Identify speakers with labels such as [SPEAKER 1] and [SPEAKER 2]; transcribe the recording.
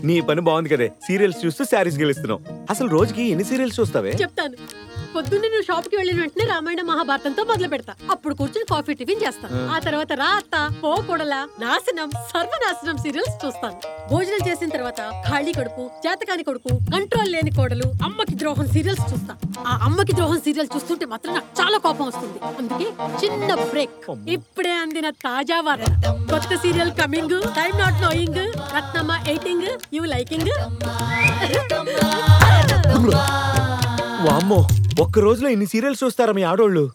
[SPEAKER 1] నీ పని బాగుంది కదే సీరియల్స్ చూస్తూ శారీస్ గెలుస్తున్నావు అసలు రోజుకి ఎన్ని సీరియల్స్ చూస్తావే
[SPEAKER 2] చెప్తాను పొద్దున్నే నువ్వు షాప్ కి వెళ్ళిన వెంటనే రామాయణ మహాభారతంతో మొదలు పెడతా అప్పుడు కూర్చొని కాఫీ టిఫిన్ చేస్తాను ఆ తర్వాత రా అత్త పో కొడల నాశనం సర్వనాశనం సీరియల్స్ చూస్తాను భోజనం చేసిన తర్వాత ఖాళీ కడుపు చేతకాని కొడుకు కంట్రోల్ లేని కోడలు అమ్మకి ద్రోహం సీరియల్స్ చూస్తా ఆ అమ్మకి ద్రోహం సీరియల్ చూస్తుంటే మాత్రం నాకు చాలా కోపం వస్తుంది అందుకే చిన్న బ్రేక్ ఇప్పుడే అందిన తాజా వార్త కొత్త serial coming time not knowing Ratnamma waiting you liking
[SPEAKER 1] వామ్మో ఒక్క రోజులో ఇన్ని సీరియల్స్ చూస్తారా మీ ఆడోళ్ళు